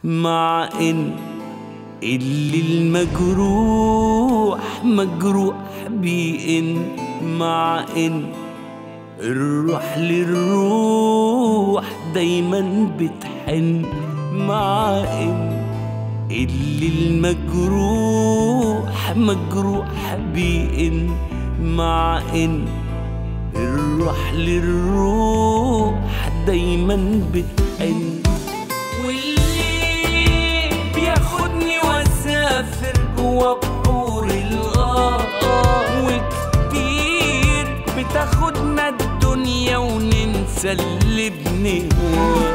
مع ان اللي المجروح مجروح بين مع ان الروح للروح دايما بتحن مع ان اللي المجروح مجروح بين مع ان الروح للروح دايما بتحن واللي بياخدني واسافر جوا بحور الغار وكتير بتاخدنا الدنيا وننسى اللي بنهواه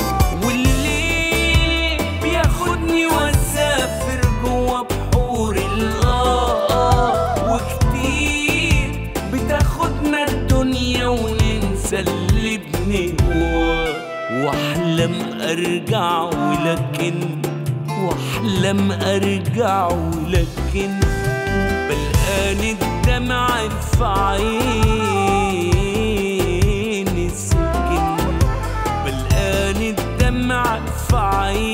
واللي بياخدني واسافر جوا بحور الغار وكتير بتاخدنا الدنيا وننسى اللي بنهواه واحلم ارجع ولكن واحلم ارجع ولكن بلقان الدمع في عيني سكن بلقان الدمع في عيني